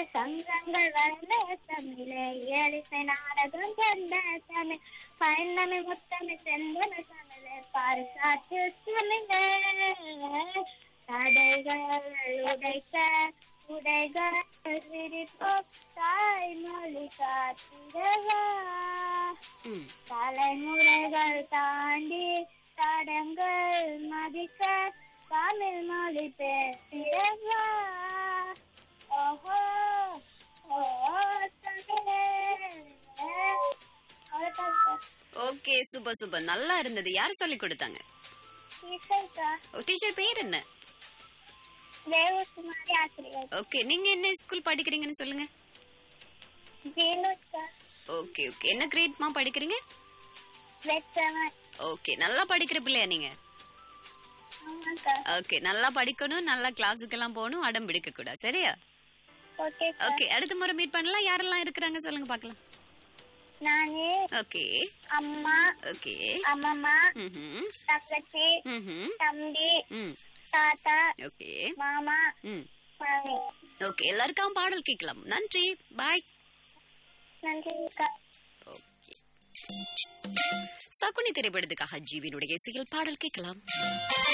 சங்கங்கள் வளர்ந்த தமிழே இயலிசை நாடகம் கொண்ட தமிழ் பயணமே முத்தமே செந்தன தமிழே பாரிசாற்று தமிழே தடைகள் உடைக்க உடைகள் விரிப்போம் தாய்மொழி காத்திடவா ம் தலைமுறைகள் தாண்டி தடங்கள் மதிக்க தமிழ் மொழி பேசிடவா ஓஹோ ஓ தமிழே அவ்வளவுதான் சார். ஓகே சூப்பர் சூப்பர் நல்லா இருந்தது யார் சொல்லி கொடுத்தாங்க இசைக்கா டீச்சர் பேர் என்ன தேவகுமாரி ஆசிரியர் ஓகே நீங்க என்ன ஸ்கூல் படிக்கிறீங்கன்னு சொல்லுங்க ஜீனுக்கா ஓகே ஓகே என்ன கிரேட்மா படிக்கிறீங்க வெச்சவன் ஓகே நல்லா படிக்கிற பிள்ளையா நீங்க ஆமாக்கா ஓகே நல்லா படிக்கணும் நல்லா கிளாஸுக்கெல்லாம் போகணும் அடம் பிடிக்க கூடாது சரியா ஓகேக்கா ஓகே அடுத்த முறை மீட் பண்ணலாம் யாரெல்லாம் இருக்கிறாங்க சொல்லுங்க பார்க்கலாம் நானு ஓகே அம்மா ஓகே அம்மம்மா ம்ஹும் தங்கச்சி ம்ஹும் தம்பி ம் தாத்தா ஓகே மாமா ம் மாமி ஓகே எல்லாருக்கும் பாடல் கேட்கலாம் நன்றி பாய் நன்றிக்கா ஓகே சகுனி திரைப்படத்துக்காக ஜீவினுடைய இசையில் பாடல் கேட்கலாம்